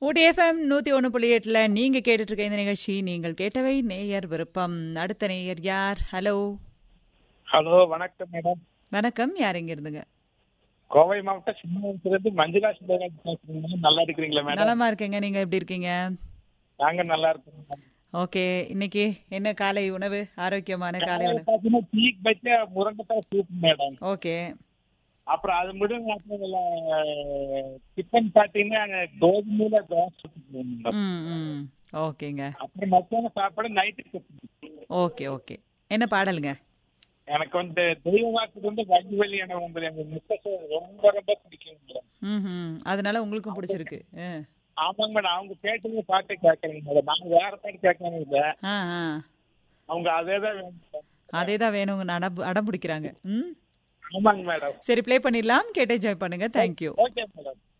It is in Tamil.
ஊட்டி எஃப்எம் நூத்தி ஒன்று புள்ளி எட்டுல நீங்க கேட்டுட்டு இருக்க இந்த நிகழ்ச்சி நீங்கள் கேட்டவை நேயர் விருப்பம் அடுத்த நேயர் யார் ஹலோ ஹலோ வணக்கம் மேடம் வணக்கம் யார் இங்க இருந்துங்க கோவை மாவட்டம் சின்னத்திலிருந்து மஞ்சுளா சுந்தரராஜ் பேசுறீங்க நல்லா இருக்கிறீங்களா மேடம் நலமா இருக்கேங்க நீங்க எப்படி இருக்கீங்க நாங்க நல்லா இருக்கோம் மேடம். ஓகே இன்னைக்கு என்ன காலை உணவு ஆரோக்கியமான காலை உணவு பாத்தீங்கன்னா டீ வச்ச முருங்கைக்காய் சூப் மேடம் ஓகே அப்புறம் அது முடியும் அப்புறம் டிஃபன் பாத்தீங்கன்னா கோதுமையில தோசை சுட்டுருக்கோம் மேடம். ம் ம் ஓகேங்க அப்புறம் மத்தியானம் சாப்பாடு நைட்டு ஓகே ஓகே என்ன பாடலுங்க எனக்கு வந்து தெய்வ வாக்கு வந்து வண்டி வழி என உங்களை எங்க மிஸ்ஸஸ் ரொம்ப ரொம்ப பிடிக்கும் மேடம் ம் ம் அதனால உங்களுக்கும் பிடிச்சிருக்கு ஆ. ஆமாங்க மேடம் அவங்க கேட்டது பாட்டு கேட்கறீங்க மேடம் நாங்க வேற பாட்டு கேட்கறோம் இல்ல ஆ ஆ அவங்க அதே தான் வேணும் மேடம். அதே தான் வேணுங்க அடம் அடம் பிடிக்கிறாங்க ம் ஆமாங்க மேடம் சரி ப்ளே பண்ணிடலாம் கேட்டு என்ஜாய் பண்ணுங்க தேங்க்யூ ஓகே மேடம்